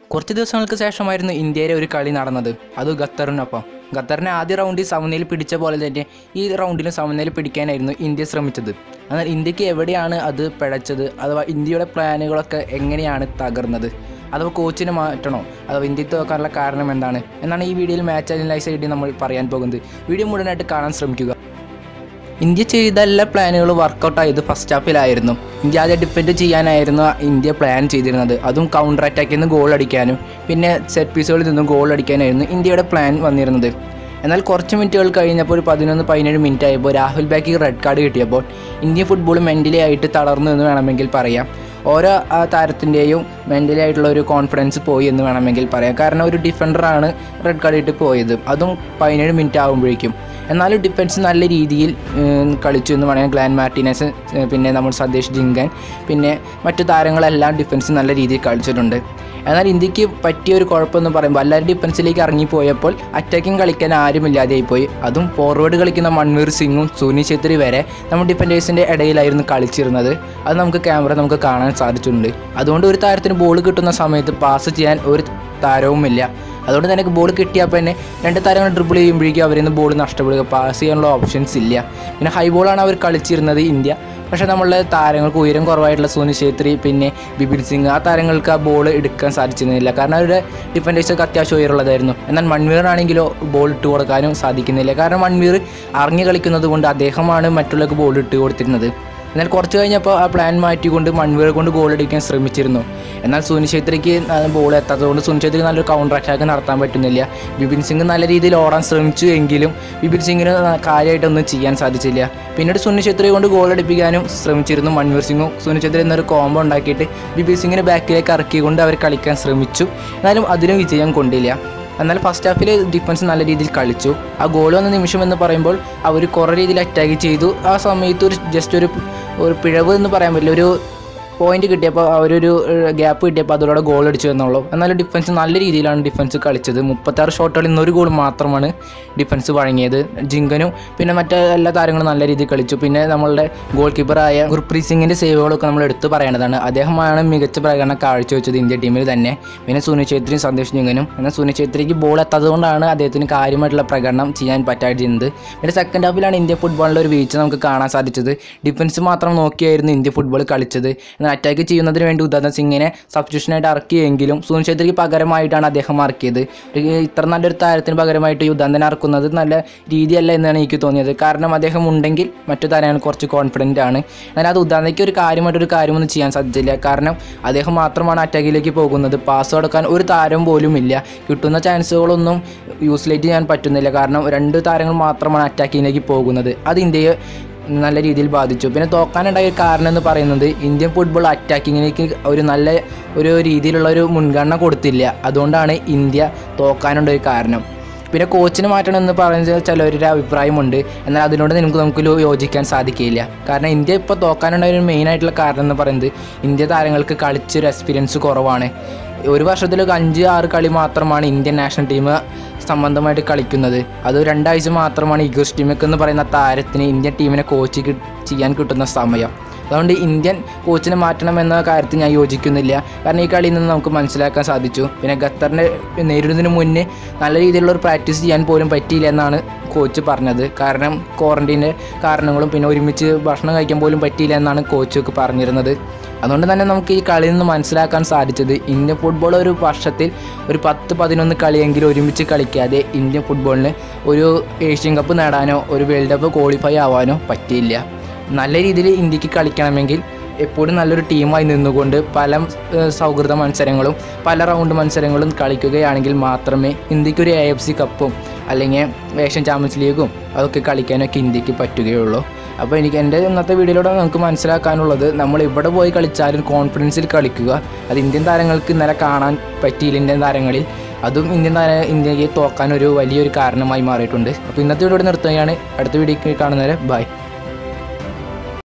കുറച്ച് ദിവസങ്ങൾക്ക് ശേഷമായിരുന്നു ഇന്ത്യയിലെ ഒരു കളി നടന്നത് അത് ഖത്തറിനൊപ്പം ഖത്തറിനെ ആദ്യ റൗണ്ടിൽ സമനിലയിൽ പിടിച്ച പോലെ തന്നെ ഈ റൗണ്ടിലും സമനിലയിൽ പിടിക്കാനായിരുന്നു ഇന്ത്യ ശ്രമിച്ചത് എന്നാൽ ഇന്ത്യക്ക് എവിടെയാണ് അത് പിഴച്ചത് അഥവാ ഇന്ത്യയുടെ പ്ലാനുകളൊക്കെ എങ്ങനെയാണ് തകർന്നത് അഥവാ കോച്ചിനെ മാറ്റണോ അഥവാ ഇന്ത്യക്ക് തോക്കാനുള്ള കാരണം എന്താണ് എന്നാണ് ഈ വീഡിയോയിൽ മാച്ച് അനലൈസ് ആയിട്ട് നമ്മൾ പറയാൻ പോകുന്നത് വീഡിയോ മുഴുവനായിട്ട് കാണാൻ ശ്രമിക്കുക ഇന്ത്യ ചെയ്ത എല്ലാ പ്ലാനുകളും വർക്കൗട്ട് ആയത് ഫസ്റ്റ് ഹാഫിലായിരുന്നു ഇന്ത്യ ആദ്യം ഡിഫെൻഡ് ചെയ്യാനായിരുന്നു ഇന്ത്യ പ്ലാൻ ചെയ്തിരുന്നത് അതും കൗണ്ടർ അറ്റാക്കിൽ നിന്ന് ഗോൾ അടിക്കാനും പിന്നെ സെറ്റ് പീസുകളിൽ നിന്നും ഗോൾ അടിക്കാനായിരുന്നു ഇന്ത്യയുടെ പ്ലാൻ വന്നിരുന്നത് എന്നാൽ കുറച്ച് മിനിറ്റുകൾ കഴിഞ്ഞപ്പോൾ ഒരു പതിനൊന്ന് പതിനേഴ് മിനിറ്റ് ആയപ്പോൾ രാഹുൽ ബാക്കി റെഡ് കാർഡ് കിട്ടിയപ്പോൾ ഇന്ത്യൻ ഫുട്ബോൾ മെൻ്റലി ആയിട്ട് തളർന്നു എന്ന് വേണമെങ്കിൽ പറയാം ഓരോ ആ താരത്തിൻ്റെയും മെൻ്റലി ആയിട്ടുള്ള ഒരു കോൺഫിഡൻസ് പോയി എന്ന് വേണമെങ്കിൽ പറയാം കാരണം ഒരു ഡിഫൻഡറാണ് റെഡ് കാർഡ് ഇട്ട് പോയത് അതും പതിനേഴ് മിനിറ്റ് ആകുമ്പോഴേക്കും എന്നാലും ഡിഫൻസ് നല്ല രീതിയിൽ ഉം, കളിച്ചു എന്ന് പറയാം ഗ്ലാൻ മാർട്ടിനസ് ഏർ, പിന്നെ നമ്മൾ സതീഷ് ജിങ്കൻ പിന്നെ മറ്റു താരങ്ങളെല്ലാം ഡിഫൻസ് നല്ല രീതിയിൽ കളിച്ചിട്ടുണ്ട് എന്നാൽ ഇന്ത്യക്ക് പറ്റിയ ഒരു കുഴപ്പമെന്ന് പറയുമ്പോൾ എല്ലാവരും ഡിഫൻസിലേക്ക് ഇറങ്ങിപ്പോയപ്പോൾ അറ്റാക്കിംഗ് കളിക്കാൻ ആരുമില്ലാതെയായിപ്പോയി അതും ഫോർവേഡ് കളിക്കുന്ന മൺവീർ സിംഗും സുനി ഛേത്രി വരെ നമ്മൾ ഡിഫൻഡേഴ്സിൻ്റെ ഇടയിലായിരുന്നു കളിച്ചിരുന്നത് അത് നമുക്ക് ക്യാമറ നമുക്ക് കാണാൻ സാധിച്ചിട്ടുണ്ട് അതുകൊണ്ട് ഒരു താരത്തിന് ബോൾ കിട്ടുന്ന സമയത്ത് പാസ് ചെയ്യാൻ ഒരു താരവുമില്ല അതുകൊണ്ട് തന്നെ ബോൾ കിട്ടിയപ്പോൾ തന്നെ രണ്ട് താരങ്ങൾ ഡ്രിബിൾ ചെയ്യുമ്പോഴേക്കും അവരിൽ നിന്ന് ബോൾ നഷ്ടപ്പെടുക പാസ് ചെയ്യാനുള്ള ഓപ്ഷൻസ് ഇല്ല പിന്നെ ഹൈ ബോളാണ് അവർ കളിച്ചിരുന്നത് ഇന്ത്യ പക്ഷേ നമ്മളുടെ താരങ്ങൾക്ക് ഉയരം കുറവായിട്ടുള്ള സുനി ഛേത്രി പിന്നെ ബിപിൻ സിംഗ് ആ താരങ്ങൾക്ക് ആ ബോൾ എടുക്കാൻ സാധിച്ചിരുന്നില്ല കാരണം അവരുടെ ഡിഫൻഡേഴ്സൊക്കെ അത്യാവശ്യം ഉയരമുള്ളതായിരുന്നു എന്നാൽ മൺവീറിനാണെങ്കിലോ ബോൾ ഇട്ട് കൊടുക്കാനും സാധിക്കുന്നില്ല കാരണം മൺവീർ അറിഞ്ഞു കളിക്കുന്നത് കൊണ്ട് അദ്ദേഹമാണ് മറ്റുള്ളവർക്ക് ബോൾ ഇട്ട് കൊടുത്തിരുന്നത് എന്നാൽ കുറച്ച് കഴിഞ്ഞപ്പോൾ ആ പ്ലാൻ മാറ്റിക്കൊണ്ട് മൺവീർ കൊണ്ട് ഗോൾ അടിക്കാൻ ശ്രമിച്ചിരുന്നു എന്നാൽ സുനി ഛേത്രിക്ക് ബോൾ എത്താത്തതുകൊണ്ട് സുനി ഛേത്രിക്ക് നല്ലൊരു കൗണ്ടർ അറ്റാക്ക് നടത്താൻ പറ്റുന്നില്ല ബിപിൻ സിംഗ് നല്ല രീതിയിൽ ഓടാൻ ശ്രമിച്ചു എങ്കിലും ബിപിൻ സിംഗിന് കാര്യമായിട്ടൊന്നും ചെയ്യാൻ സാധിച്ചില്ല പിന്നീട് സുനി ഛേത്രി കൊണ്ട് ഗോൾ അടിപ്പിക്കാനും ശ്രമിച്ചിരുന്നു മൺവീർ സിംഗും സുനി ഛേത്രി എന്നൊരു കോംബോ ഉണ്ടാക്കിയിട്ട് ബിപിൻ സിംഗിനെ ബാക്കിലേക്ക് ഇറക്കിക്കൊണ്ട് അവർ കളിക്കാൻ ശ്രമിച്ചു എന്നാലും അതിനും വിജയം കൊണ്ടില്ല എന്നാൽ ഫസ്റ്റ് ഹാഫിൽ ഡിഫൻസ് നല്ല രീതിയിൽ കളിച്ചു ആ ഗോൾ വന്ന നിമിഷം എന്ന് പറയുമ്പോൾ അവർ കുറേ രീതിയിൽ അറ്റാക്ക് ചെയ്തു ആ സമയത്ത് ഒരു ജസ്റ്റ് ഒരു ഒരു പിഴവ് എന്ന് പറയാൻ പറ്റില്ല ഒരു പോയിന്റ് കിട്ടിയപ്പോൾ അവരൊരു ഗ്യാപ്പ് കിട്ടിയപ്പോൾ അതിലൂടെ ഗോൾ അടിച്ചു എന്നുള്ളൂ എന്നാലും ഡിഫൻസ് നല്ല രീതിയിലാണ് ഡിഫൻസ് കളിച്ചത് മുപ്പത്താറ് ഷോട്ടുകളിൽ നിന്ന് ഒരു ഗോൾ മാത്രമാണ് ഡിഫൻസ് വഴങ്ങിയത് ജിങ്കനും പിന്നെ മറ്റേ എല്ലാ താരങ്ങളും നല്ല രീതിയിൽ കളിച്ചു പിന്നെ നമ്മളുടെ ഗോൾ കീപ്പറായ ഗുർപ്രീത് സിംഗിൻ്റെ സേവുകളൊക്കെ നമ്മൾ എടുത്തു പറയേണ്ടതാണ് അദ്ദേഹമാണ് മികച്ച പ്രകടനം കാഴ്ചവെച്ചത് ഇന്ത്യ ടീമിൽ തന്നെ പിന്നെ സുനിൽ ഛേത്രിയും സന്ദേശ് ജിങ്കനും എന്നാൽ സുനിൽ ഛേത്രിക്ക് ബോൾ എത്താത്തതുകൊണ്ടാണ് അദ്ദേഹത്തിന് കാര്യമായിട്ടുള്ള പ്രകടനം ചെയ്യാൻ പറ്റാതിരുന്നത് പിന്നെ സെക്കൻഡ് ഹാഫിലാണ് ഇന്ത്യ ഫുട്ബോളിൻ്റെ ഒരു വീഴ്ച നമുക്ക് കാണാൻ സാധിച്ചത് ഡിഫൻസ് മാത്രം നോക്കിയായിരുന്നു ഇന്ത്യ ഫുട്ബോൾ കളിച്ചത് എന്നാൽ അറ്റാക്ക് ചെയ്യുന്നതിന് വേണ്ടി ഉദാഹരണ സിംഗിനെ സബ്സ്റ്റിറ്റ്യൂഷനായിട്ട് ഇറക്കിയെങ്കിലും സുനിൽ ഛേത്രിക്ക് പകരമായിട്ടാണ് അദ്ദേഹം ഇറക്കിയത് ഒരു ഇത്ര നല്ലൊരു താരത്തിന് പകരമായിട്ട് യുദ്ധന്തൻ ഇറക്കുന്നത് നല്ല രീതിയല്ല എന്നാണ് എനിക്ക് തോന്നിയത് കാരണം അദ്ദേഹം ഉണ്ടെങ്കിൽ മറ്റു താരങ്ങൾ കുറച്ച് കോൺഫിഡൻ്റ് ആണ് എന്നാൽ അത് ഉദാഹരണയ്ക്ക് ഒരു കാര്യമായിട്ടൊരു കാര്യമൊന്നും ചെയ്യാൻ സാധിച്ചില്ല കാരണം അദ്ദേഹം മാത്രമാണ് അറ്റാക്കിലേക്ക് പോകുന്നത് പാസ് കൊടുക്കാൻ ഒരു താരം പോലും ഇല്ല കിട്ടുന്ന ചാൻസുകളൊന്നും യൂസ്ലേറ്റ് ചെയ്യാൻ പറ്റുന്നില്ല കാരണം രണ്ട് താരങ്ങൾ മാത്രമാണ് അറ്റാക്കിങ്ങിലേക്ക് പോകുന്നത് അത് ഇന്ത്യയെ നല്ല രീതിയിൽ ബാധിച്ചു പിന്നെ തോക്കാനുണ്ടായ കാരണം എന്ന് പറയുന്നത് ഇന്ത്യൻ ഫുട്ബോൾ അറ്റാക്കിങ്ങിലേക്ക് ഒരു നല്ല ഒരു രീതിയിലുള്ള ഒരു മുൻഗണന കൊടുത്തില്ല അതുകൊണ്ടാണ് ഇന്ത്യ തോക്കാനുള്ള ഒരു കാരണം പിന്നെ കോച്ചിനെ മാറ്റണം എന്ന് പറയുന്നത് ചിലവരുടെ അഭിപ്രായമുണ്ട് എന്നാൽ അതിനോട് നമുക്ക് നമുക്ക് ലോ- യോജിക്കാൻ സാധിക്കില്ല കാരണം ഇന്ത്യ ഇപ്പോൾ തോക്കാനുള്ള ഒരു മെയിൻ ആയിട്ടുള്ള കാരണം എന്ന് പറയുന്നത് ഇന്ത്യ താരങ്ങൾക്ക് കളിച്ചൊരു എക്സ്പീരിയൻസ് കുറവാണ് ഒരു വർഷത്തിൽ ഒരു അഞ്ച് ആറ് കളി മാത്രമാണ് ഇന്ത്യൻ നാഷണൽ ടീം സംബന്ധമായിട്ട് കളിക്കുന്നത് അത് രണ്ടാഴ്ച മാത്രമാണ് ഇഗോസ് ടീമൊക്കെ എന്ന് പറയുന്ന താരത്തിന് ഇന്ത്യൻ ടീമിനെ കോച്ച് കി- ചെയ്യാൻ കിട്ടുന്ന സമയം അതുകൊണ്ട് ഇന്ത്യൻ കോച്ചിനെ മാറ്റണം എന്ന കാര്യത്തിൽ ഞാൻ യോജിക്കുന്നില്ല കാരണം ഈ കളിയിൽ നിന്ന് നമുക്ക് മനസ്സിലാക്കാൻ സാധിച്ചു പിന്നെ ഖത്തറിനെ നേരിടുന്നതിന് മുന്നേ നല്ല രീതിയിലുള്ള ഒരു പ്രാക്ടീസ് ചെയ്യാൻ പോലും പറ്റിയില്ല എന്നാണ് കോച്ച് പറഞ്ഞത് കാരണം ക്വാറൻറ്റീൻ്റെ കാരണങ്ങളും പിന്നെ ഒരുമിച്ച് ഭക്ഷണം കഴിക്കാൻ പോലും പറ്റിയില്ല എന്നാണ് കോച്ചൊക്കെ പറഞ്ഞിരുന്നത് അതുകൊണ്ട് തന്നെ നമുക്ക് ഈ കളിയിൽ നിന്ന് മനസ്സിലാക്കാൻ സാധിച്ചത് ഇന്ത്യൻ ഫുട്ബോൾ ഒരു വർഷത്തിൽ ഒരു പത്ത് പതിനൊന്ന് കളിയെങ്കിലും ഒരുമിച്ച് കളിക്കാതെ ഇന്ത്യൻ ഫുട്ബോളിന് ഒരു ഏഷ്യൻ കപ്പ് നേടാനോ ഒരു വേൾഡ് കപ്പ് ക്വാളിഫൈ ആവാനോ പറ്റിയില്ല നല്ല രീതിയിൽ ഇന്ത്യക്ക് കളിക്കണമെങ്കിൽ എപ്പോഴും നല്ലൊരു ടീമായി നിന്നുകൊണ്ട് പല ഏഹ്, സൗഹൃദ മത്സരങ്ങളും പല റൗണ്ട് മത്സരങ്ങളും കളിക്കുകയാണെങ്കിൽ മാത്രമേ ഇന്ത്യക്ക് ഒരു എ എഫ് സി കപ്പും അല്ലെങ്കിൽ ഏഷ്യൻ ചാമ്പ്യൻസ് ലീഗും അതൊക്കെ കളിക്കാനൊക്കെ ഇന്ത്യക്ക് പറ്റുകയുള്ളൂ അപ്പോൾ എനിക്ക് എൻ്റെ ഇന്നത്തെ വീഡിയോയിലൂടെ നമുക്ക് മനസ്സിലാക്കാനുള്ളത് നമ്മൾ ഇവിടെ പോയി കളിച്ചാലും കോൺഫിഡൻസിൽ കളിക്കുക അത് ഇന്ത്യൻ താരങ്ങൾക്ക് ഇന്നലെ കാണാൻ പറ്റിയില്ല ഇന്ത്യൻ താരങ്ങളിൽ അതും ഇന്ത്യൻ താര ഇന്ത്യയെ തോക്കാൻ ഒരു വലിയൊരു കാരണമായി മാറിയിട്ടുണ്ട് അപ്പോൾ ഇന്നത്തെ വീഡിയോ ഇവിടെ നിർത്തുകയാണ് അടുത്ത വീഡിയോ കാണുന്നവരെ ബൈ